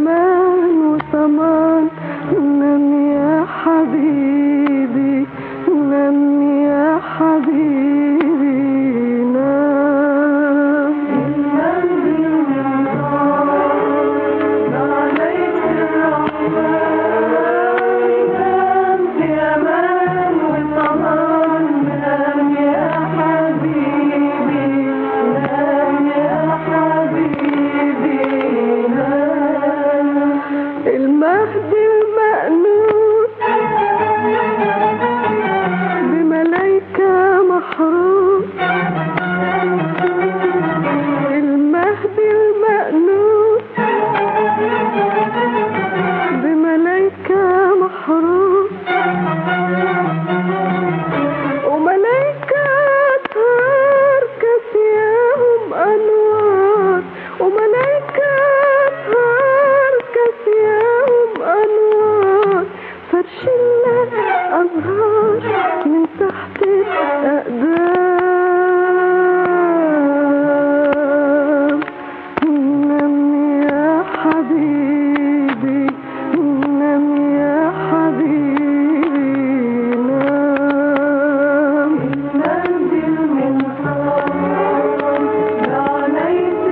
أمان وطمان نام يا حبيبي نام يا حبيبي نام المهدي المأنوس بملايكة محروس المهدي المأنوس بملايكة محروس وملايكة أطهار كاسياهم أنوار وملايكة أطهار كاسياهم أنوار فرشنا أزهار من تحت الأقدام نام يا حبيبي نام يا حبيبي نام ننزل من صوت لعنيت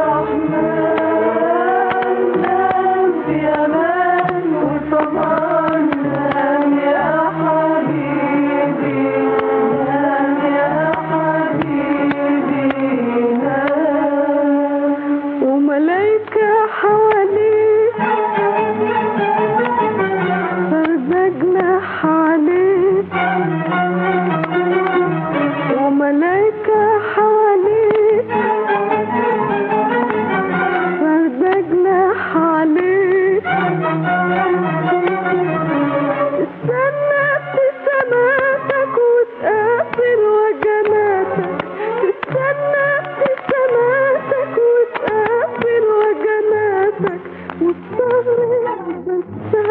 الرحمن نام في أمان وطمان نام يا حبيبي نام يا حبيبي نام وملايكة حواليك فرزقنا حواليك وملايكة حواليك فرزقنا حواليك استنى ابتساماتك وتقابل وجناتك استنى ابتساماتك وتقابل وجناتك والصبر بس